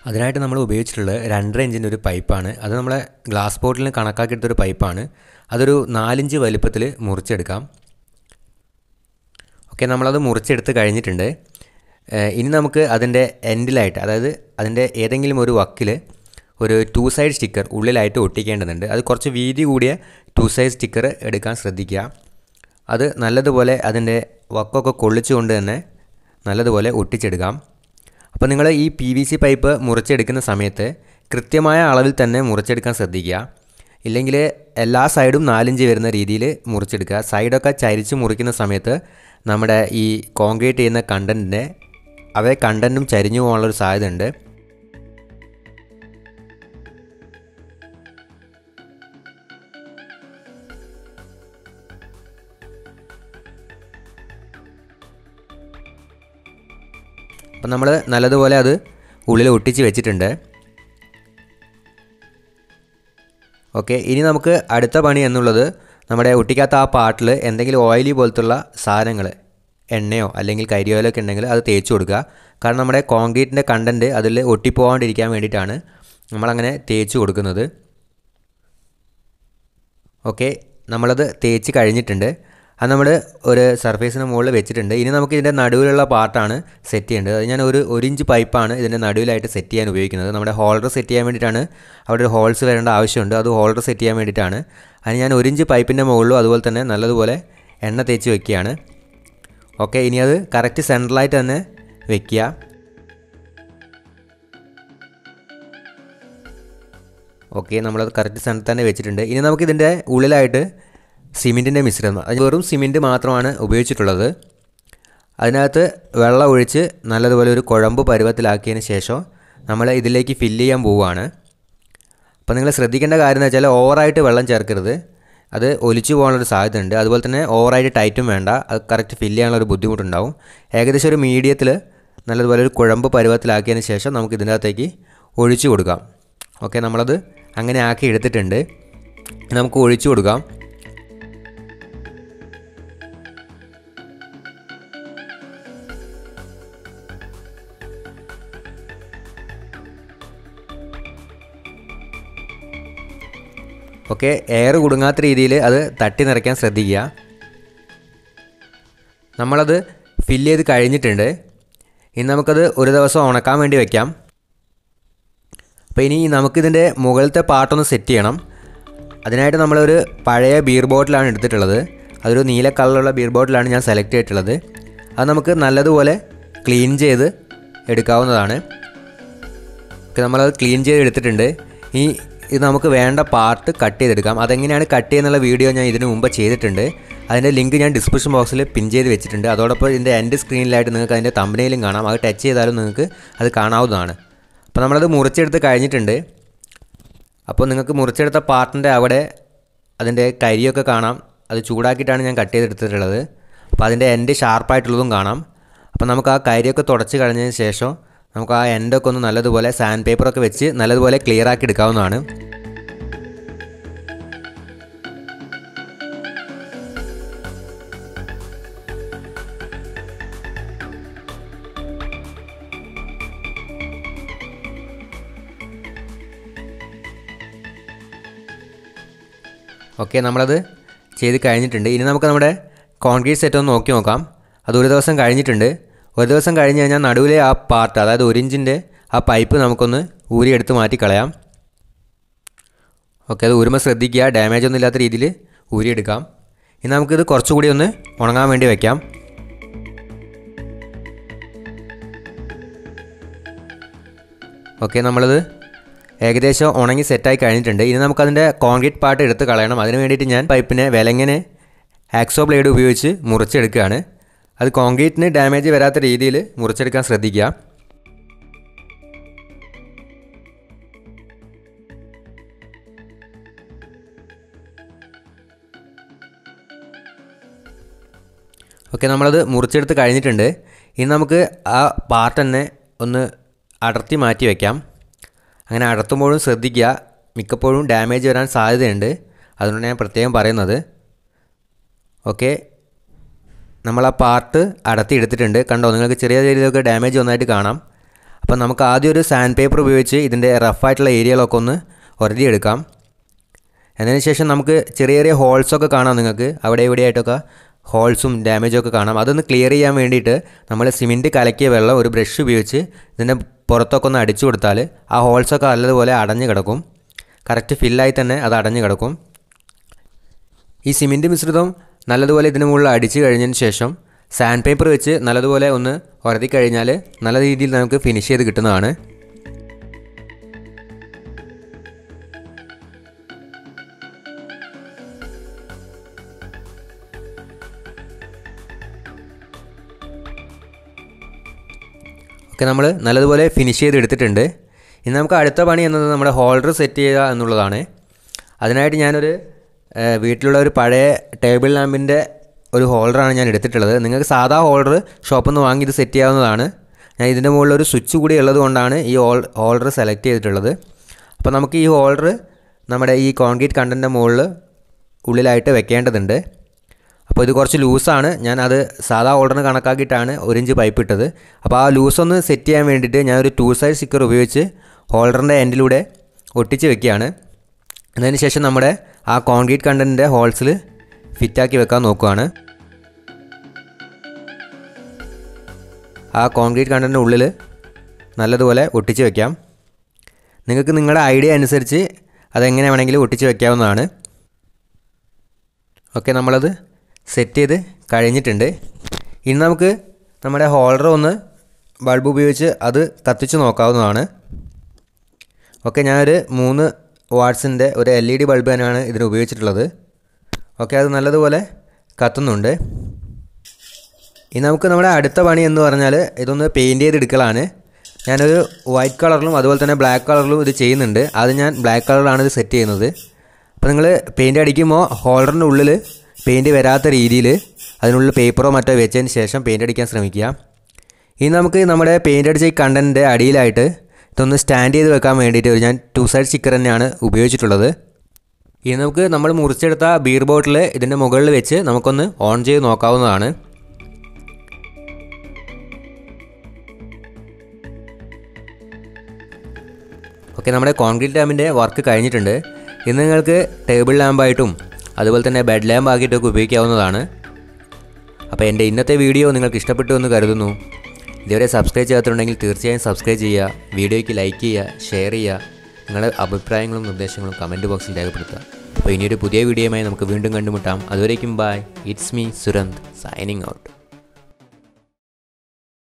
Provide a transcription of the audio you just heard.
അതിനായിട്ട് നമ്മൾ ഉപയോഗിച്ചിട്ടുള്ളത് രണ്ടര ഇഞ്ചിൻ്റെ ഒരു പൈപ്പാണ് അത് നമ്മളെ ഗ്ലാസ് ബോട്ടിലിന് കണക്കാക്കിയെടുത്തൊരു പൈപ്പാണ് അതൊരു നാലിഞ്ച് വലുപ്പത്തിൽ മുറിച്ചെടുക്കാം ഓക്കെ നമ്മളത് മുറിച്ചെടുത്ത് കഴിഞ്ഞിട്ടുണ്ട് ഏഹ് ഇനി നമുക്ക് അതിൻ്റെ എൻഡിലായിട്ട് അതായത് അതിൻ്റെ ഏതെങ്കിലും ഒരു വക്കിൽ ഒരു ടു സൈഡ് സ്റ്റിക്കർ ഉള്ളിലായിട്ട് ഒട്ടിക്കേണ്ടതുണ്ട് അത് കുറച്ച് വീതി കൂടിയ ടു സൈഡ് സ്റ്റിക്കർ എടുക്കാൻ ശ്രദ്ധിക്കുക അത് നല്ലതുപോലെ അതിൻ്റെ വക്കൊക്കെ കൊള്ളിച്ചുകൊണ്ട് തന്നെ നല്ലതുപോലെ ഒട്ടിച്ചെടുക്കാം അപ്പോൾ നിങ്ങൾ ഈ പി വി സി പൈപ്പ് മുറിച്ചെടുക്കുന്ന സമയത്ത് കൃത്യമായ അളവിൽ തന്നെ മുറിച്ചെടുക്കാൻ ശ്രദ്ധിക്കുക ഇല്ലെങ്കിൽ എല്ലാ സൈഡും നാലിഞ്ച് വരുന്ന രീതിയിൽ മുറിച്ചെടുക്കുക സൈഡൊക്കെ ചരിച്ച് മുറിക്കുന്ന സമയത്ത് നമ്മുടെ ഈ കോൺക്രീറ്റ് ചെയ്യുന്ന കണ്ടൻറ്റിൻ്റെ അവയെ കണ്ടൻറ്റും ചരിഞ്ഞു പോകാനുള്ളൊരു സാധ്യത ഉണ്ട് അപ്പം നമ്മൾ നല്ലതുപോലെ അത് ഉള്ളിൽ ഒട്ടിച്ച് വെച്ചിട്ടുണ്ട് ഓക്കെ ഇനി നമുക്ക് അടുത്ത പണി എന്നുള്ളത് നമ്മുടെ ഒട്ടിക്കാത്ത ആ പാട്ടിൽ എന്തെങ്കിലും ഓയിലി പോലത്തുള്ള സാധനങ്ങൾ എണ്ണയോ അല്ലെങ്കിൽ കരിയോയിലോ ഒക്കെ ഉണ്ടെങ്കിൽ അത് തേച്ച് കൊടുക്കുക കാരണം നമ്മുടെ കോൺക്രീറ്റിൻ്റെ കണ്ടൻറ്റ് അതിൽ ഒട്ടിപ്പോകാണ്ടിരിക്കാൻ വേണ്ടിയിട്ടാണ് നമ്മളങ്ങനെ തേച്ച് കൊടുക്കുന്നത് ഓക്കെ നമ്മളത് തേച്ച് കഴിഞ്ഞിട്ടുണ്ട് അത് നമ്മൾ ഒരു സർഫേസിന് മുകളിൽ വെച്ചിട്ടുണ്ട് ഇനി നമുക്ക് ഇതിൻ്റെ നടുവിലുള്ള പാർട്ടാണ് സെറ്റ് ചെയ്യേണ്ടത് അത് ഞാൻ ഒരു ഒരു ഇഞ്ച് പൈപ്പാണ് ഇതിൻ്റെ നടുവിലായിട്ട് സെറ്റ് ചെയ്യാൻ ഉപയോഗിക്കുന്നത് നമ്മുടെ ഹോൾഡർ സെറ്റ് ചെയ്യാൻ വേണ്ടിയിട്ടാണ് അവിടെ ഒരു ഹോൾസ് വരേണ്ട ആവശ്യമുണ്ട് അത് ഹോൾഡർ സെറ്റ് ചെയ്യാൻ വേണ്ടിയിട്ടാണ് അതിന് ഞാൻ ഒരു ഇഞ്ച് പൈപ്പിൻ്റെ മുകളിലും അതുപോലെ തന്നെ നല്ലതുപോലെ എണ്ണ തേച്ച് വെക്കുകയാണ് ഓക്കെ ഇനി അത് കറക്റ്റ് സെൻട്രലായിട്ട് തന്നെ വെക്കുക ഓക്കെ നമ്മളത് കറക്റ്റ് സെൻറ്റർ തന്നെ വെച്ചിട്ടുണ്ട് ഇനി നമുക്ക് ഇതിൻ്റെ ഉള്ളിലായിട്ട് സിമെൻറ്റിൻ്റെ മിശ്രിതം അത് വെറും സിമെൻറ്റ് മാത്രമാണ് ഉപയോഗിച്ചിട്ടുള്ളത് അതിനകത്ത് വെള്ളം ഒഴിച്ച് നല്ലതുപോലെ ഒരു കുഴമ്പ് പരുവത്തിലാക്കിയതിന് ശേഷം നമ്മൾ ഇതിലേക്ക് ഫില്ല് ചെയ്യാൻ പോവുകയാണ് അപ്പോൾ നിങ്ങൾ ശ്രദ്ധിക്കേണ്ട കാര്യം എന്ന് വെച്ചാൽ ഓവറായിട്ട് വെള്ളം ചേർക്കരുത് അത് ഒലിച്ചു പോകാനുള്ളൊരു സാധ്യത ഉണ്ട് അതുപോലെ തന്നെ ഓവറായിട്ട് ടൈറ്റും വേണ്ട അത് കറക്റ്റ് ഫില്ല് ചെയ്യാനുള്ളൊരു ബുദ്ധിമുട്ടുണ്ടാവും ഏകദേശം ഒരു മീഡിയത്തിൽ നല്ലതുപോലെ ഒരു കുഴമ്പ് പരുവത്തിലാക്കിയതിന് ശേഷം നമുക്ക് ഇതിൻ്റെ അകത്തേക്ക് ഒഴിച്ചു കൊടുക്കാം ഓക്കെ നമ്മളത് അങ്ങനെ ആക്കി എടുത്തിട്ടുണ്ട് നമുക്ക് ഒഴിച്ചു കൊടുക്കാം ഓക്കെ എയർ കുടുങ്ങാത്ത രീതിയിൽ അത് തട്ടി നിറയ്ക്കാൻ ശ്രദ്ധിക്കുക നമ്മളത് ഫില്ല് ചെയ്ത് കഴിഞ്ഞിട്ടുണ്ട് ഇനി നമുക്കത് ഒരു ദിവസം ഉണക്കാൻ വേണ്ടി വെക്കാം അപ്പോൾ ഇനി നമുക്കിതിൻ്റെ മുകളിലത്തെ പാർട്ടൊന്ന് സെറ്റ് ചെയ്യണം അതിനായിട്ട് നമ്മളൊരു പഴയ ബീർ ബോട്ടിലാണ് എടുത്തിട്ടുള്ളത് അതൊരു നീല കളറുള്ള ബീർ ബോട്ടിലാണ് ഞാൻ സെലക്ട് ചെയ്തിട്ടുള്ളത് അത് നമുക്ക് നല്ലതുപോലെ ക്ലീൻ ചെയ്ത് എടുക്കാവുന്നതാണ് ഓക്കെ നമ്മളത് ക്ലീൻ ചെയ്ത് എടുത്തിട്ടുണ്ട് ഈ ഇത് നമുക്ക് വേണ്ട പാർട്ട് കട്ട് ചെയ്തെടുക്കാം അതെങ്ങനെയാണ് കട്ട് ചെയ്യുന്നുള്ള വീഡിയോ ഞാൻ ഇതിനു മുമ്പ് ചെയ്തിട്ടുണ്ട് അതിൻ്റെ ലിങ്ക് ഞാൻ ഡിസ്ക്രിപ്ഷൻ ബോക്സിൽ പിൻ ചെയ്ത് വെച്ചിട്ടുണ്ട് അതോടൊപ്പം ഇതിൻ്റെ എൻഡ് സ്ക്രീനിലായിട്ട് നിങ്ങൾക്ക് അതിൻ്റെ തമ്പനയിലും കാണാം അത് ടച്ച് ചെയ്താലും നിങ്ങൾക്ക് അത് കാണാവുന്നതാണ് അപ്പോൾ നമ്മളത് മുറിച്ചെടുത്ത് കഴിഞ്ഞിട്ടുണ്ട് അപ്പോൾ നിങ്ങൾക്ക് മുറിച്ചെടുത്ത പാർട്ടിൻ്റെ അവിടെ അതിൻ്റെ കരിയൊക്കെ കാണാം അത് ചൂടാക്കിയിട്ടാണ് ഞാൻ കട്ട് ചെയ്തെടുത്തിട്ടുള്ളത് അപ്പോൾ അതിൻ്റെ എൻഡ് ഷാർപ്പായിട്ടുള്ളതും കാണാം അപ്പോൾ നമുക്ക് ആ കരിയൊക്കെ തുടച്ച് കളഞ്ഞതിന് ശേഷം നമുക്ക് ആ എൻഡൊക്കെ ഒന്ന് നല്ലതുപോലെ സാൻഡ് പേപ്പറൊക്കെ വെച്ച് നല്ലതുപോലെ ക്ലിയർ ആക്കി എടുക്കാവുന്നതാണ് ഓക്കെ നമ്മളത് ചെയ്ത് കഴിഞ്ഞിട്ടുണ്ട് ഇനി നമുക്ക് നമ്മുടെ കോൺക്രീറ്റ് സെറ്റ് ഒന്ന് നോക്കി നോക്കാം അത് ഒരു ദിവസം കഴിഞ്ഞിട്ടുണ്ട് ഒരു ദിവസം കഴിഞ്ഞ് കഴിഞ്ഞാൽ നടുവിലെ ആ പാർട്ട് അതായത് ഒരു ഇഞ്ചിൻ്റെ ആ പൈപ്പ് നമുക്കൊന്ന് ഊരിയെടുത്ത് മാറ്റി കളയാം ഓക്കെ അത് ഊരുമ്പോൾ ശ്രദ്ധിക്കുക ഡാമേജ് ഒന്നും ഇല്ലാത്ത രീതിയിൽ ഊരിയെടുക്കാം ഇനി നമുക്കിത് കുറച്ചുകൂടി ഒന്ന് ഉണങ്ങാൻ വേണ്ടി വയ്ക്കാം ഓക്കെ നമ്മളത് ഏകദേശം ഉണങ്ങി സെറ്റായി കഴിഞ്ഞിട്ടുണ്ട് ഇനി നമുക്കതിൻ്റെ കോൺക്രീറ്റ് പാർട്ട് എടുത്ത് കളയണം അതിന് വേണ്ടിയിട്ട് ഞാൻ പൈപ്പിനെ വിലങ്ങനെ ആക്സോ ബ്ലേഡ് ഉപയോഗിച്ച് മുറിച്ചെടുക്കുകയാണ് അത് കോൺക്രീറ്റിന് ഡാമേജ് വരാത്ത രീതിയിൽ മുറിച്ചെടുക്കാൻ ശ്രദ്ധിക്കുക ഓക്കെ നമ്മളത് മുറിച്ചെടുത്ത് കഴിഞ്ഞിട്ടുണ്ട് ഇനി നമുക്ക് ആ പാർട്ട് തന്നെ ഒന്ന് അടർത്തി മാറ്റി വയ്ക്കാം അങ്ങനെ അടർത്തുമ്പോഴും ശ്രദ്ധിക്കുക മിക്കപ്പോഴും ഡാമേജ് വരാൻ സാധ്യതയുണ്ട് അതുകൊണ്ട് ഞാൻ പ്രത്യേകം പറയുന്നത് ഓക്കെ നമ്മൾ ആ പാർട്ട് അടർത്തി എടുത്തിട്ടുണ്ട് കണ്ടോ നിങ്ങൾക്ക് ചെറിയ രീതിയിലൊക്കെ ഡാമേജ് വന്നതായിട്ട് കാണാം അപ്പോൾ നമുക്ക് ആദ്യം ഒരു സാൻഡ് പേപ്പർ ഉപയോഗിച്ച് ഇതിൻ്റെ റഫായിട്ടുള്ള ഏരിയകളൊക്കെ ഒന്ന് ഉരതിയെടുക്കാം എന്നതിന് ശേഷം നമുക്ക് ചെറിയ ചെറിയ ഹോൾസൊക്കെ കാണാം നിങ്ങൾക്ക് അവിടെ ഇവിടെയായിട്ടൊക്കെ ഹോൾസും ഡാമേജും ഒക്കെ കാണാം അതൊന്ന് ക്ലിയർ ചെയ്യാൻ വേണ്ടിയിട്ട് നമ്മൾ സിമെൻറ്റ് കലക്കിയ വെള്ളം ഒരു ബ്രഷ് ഉപയോഗിച്ച് ഇതിൻ്റെ പുറത്തൊക്കെ ഒന്ന് അടിച്ചു കൊടുത്താൽ ആ ഹോൾസൊക്കെ നല്ലതുപോലെ അടഞ്ഞു കിടക്കും കറക്റ്റ് ഫില്ലായി തന്നെ അത് അടഞ്ഞു കിടക്കും ഈ സിമെൻറ്റ് മിശ്രിതം നല്ലതുപോലെ ഇതിന് മുകളിൽ അടിച്ചു കഴിഞ്ഞതിന് ശേഷം സാൻഡ് പേപ്പർ വെച്ച് നല്ലതുപോലെ ഒന്ന് ഉരതി കഴിഞ്ഞാൽ നല്ല രീതിയിൽ നമുക്ക് ഫിനിഷ് ചെയ്ത് കിട്ടുന്നതാണ് ഒക്കെ നമ്മൾ നല്ലതുപോലെ ഫിനിഷ് ചെയ്ത് എടുത്തിട്ടുണ്ട് ഇനി നമുക്ക് അടുത്ത പണി എന്നത് നമ്മുടെ ഹോൾഡർ സെറ്റ് ചെയ്യുക എന്നുള്ളതാണ് അതിനായിട്ട് ഞാനൊരു ഏഹ്, വീട്ടിലുള്ള ഒരു പഴയ ടേബിൾ ലാമ്പിൻ്റെ ഒരു ഹോൾഡറാണ് ഞാൻ എടുത്തിട്ടുള്ളത് നിങ്ങൾക്ക് സാധാ ഹോൾഡർ ഷോപ്പിൽ നിന്ന് വാങ്ങി ഇത് സെറ്റ് ചെയ്യാവുന്നതാണ് ഞാൻ ഇതിൻ്റെ മുകളിൽ ഒരു സ്വിച്ച് കൂടി ഉള്ളത് കൊണ്ടാണ് ഈ ഹോൾ ഹോൾഡർ സെലക്ട് ചെയ്തിട്ടുള്ളത് അപ്പോൾ നമുക്ക് ഈ ഹോൾഡർ നമ്മുടെ ഈ കോൺക്രീറ്റ് കണ്ടൻ്റെ മുകളിൽ ഉള്ളിലായിട്ട് വെക്കേണ്ടതുണ്ട് അപ്പോൾ ഇത് കുറച്ച് ലൂസാണ് ഞാൻ അത് സാധാ ഓർഡറിന് കണക്കാക്കിയിട്ടാണ് ഒരു ഇഞ്ച് പൈപ്പ് ഇട്ടത് അപ്പോൾ ആ ലൂസ് ഒന്ന് സെറ്റ് ചെയ്യാൻ വേണ്ടിയിട്ട് ഞാനൊരു ടൂ സൈഡ് സ്റ്റിക്കർ ഉപയോഗിച്ച് ഹോൾഡറിൻ്റെ എൻഡിലൂടെ ഒട്ടിച്ച് വെക്കുകയാണ് അതിന് ശേഷം നമ്മുടെ ആ കോൺക്രീറ്റ് കണ്ടൻറ്റിൻ്റെ ഹോൾസിൽ ഫിറ്റാക്കി വെക്കാൻ നോക്കുകയാണ് ആ കോൺക്രീറ്റ് കണ്ടൻറ്റിൻ്റെ ഉള്ളിൽ നല്ലതുപോലെ ഒട്ടിച്ച് വെക്കാം നിങ്ങൾക്ക് നിങ്ങളുടെ ഐഡിയ അനുസരിച്ച് അതെങ്ങനെ വേണമെങ്കിലും ഒട്ടിച്ച് വെക്കാവുന്നതാണ് ഓക്കെ നമ്മളത് സെറ്റ് ചെയ്ത് കഴിഞ്ഞിട്ടുണ്ട് ഇനി നമുക്ക് നമ്മുടെ ഹോൾഡർ ഒന്ന് ബൾബ് ഉപയോഗിച്ച് അത് കത്തിച്ച് നോക്കാവുന്നതാണ് ഓക്കെ ഞാനൊരു മൂന്ന് വാട്ട്സിൻ്റെ ഒരു എൽ ഇ ഡി ബൾബ് തന്നെയാണ് ഇതിന് ഉപയോഗിച്ചിട്ടുള്ളത് ഓക്കെ അത് നല്ലതുപോലെ കത്തുന്നുണ്ട് ഇനി നമുക്ക് നമ്മുടെ അടുത്ത പണി എന്ന് പറഞ്ഞാൽ ഇതൊന്ന് പെയിൻറ്റ് ചെയ്തെടുക്കലാണ് ഞാനൊരു വൈറ്റ് കളറിലും അതുപോലെ തന്നെ ബ്ലാക്ക് കളറിലും ഇത് ചെയ്യുന്നുണ്ട് അത് ഞാൻ ബ്ലാക്ക് കളറിലാണ് ഇത് സെറ്റ് ചെയ്യുന്നത് അപ്പോൾ നിങ്ങൾ പെയിൻറ്റ് അടിക്കുമ്പോൾ ഹോൾഡറിൻ്റെ ഉള്ളിൽ പെയിൻറ്റ് വരാത്ത രീതിയിൽ അതിനുള്ളിൽ പേപ്പറോ മറ്റോ വെച്ചതിന് ശേഷം പെയിൻറ്റ് അടിക്കാൻ ശ്രമിക്കുക ഇനി നമുക്ക് നമ്മുടെ പെയിൻറ്റ് അടിച്ച ഈ കണ്ടൻറ്റിൻ്റെ അടിയിലായിട്ട് ഇതൊന്ന് സ്റ്റാൻഡ് ചെയ്ത് വെക്കാൻ വേണ്ടിയിട്ട് ഒരു ഞാൻ ടു സൈഡ് സ്റ്റിക്കർ തന്നെയാണ് ഉപയോഗിച്ചിട്ടുള്ളത് ഇനി നമുക്ക് നമ്മൾ മുറിച്ചെടുത്ത ബീർ ബോട്ടിൽ ഇതിൻ്റെ മുകളിൽ വെച്ച് നമുക്കൊന്ന് ഓൺ ചെയ്ത് നോക്കാവുന്നതാണ് ഓക്കെ നമ്മുടെ കോൺക്രീറ്റ് ലാമ്പിൻ്റെ വർക്ക് കഴിഞ്ഞിട്ടുണ്ട് ഇന്ന് നിങ്ങൾക്ക് ടേബിൾ ലാമ്പായിട്ടും അതുപോലെ തന്നെ ബെഡ് ലാമ്പ് ആക്കിയിട്ടൊക്കെ ഉപയോഗിക്കാവുന്നതാണ് അപ്പോൾ എൻ്റെ ഇന്നത്തെ വീഡിയോ നിങ്ങൾക്ക് ഇഷ്ടപ്പെട്ടു എന്ന് കരുതുന്നു ഇതുവരെ സബ്സ്ക്രൈബ് ചെയ്യാത്തുണ്ടെങ്കിൽ തീർച്ചയായും സബ്സ്ക്രൈബ് ചെയ്യുക വീഡിയോയ്ക്ക് ലൈക്ക് ചെയ്യുക ഷെയർ ചെയ്യുക നിങ്ങളുടെ അഭിപ്രായങ്ങളും നിർദ്ദേശങ്ങളും കമൻറ്റ് ബോക്സിൽ രേഖപ്പെടുത്തുക അപ്പോൾ ഇനിയൊരു പുതിയ വീഡിയോയുമായി നമുക്ക് വീണ്ടും കണ്ടുമുട്ടാം അതുവരേക്കും bye it's me Suranth signing out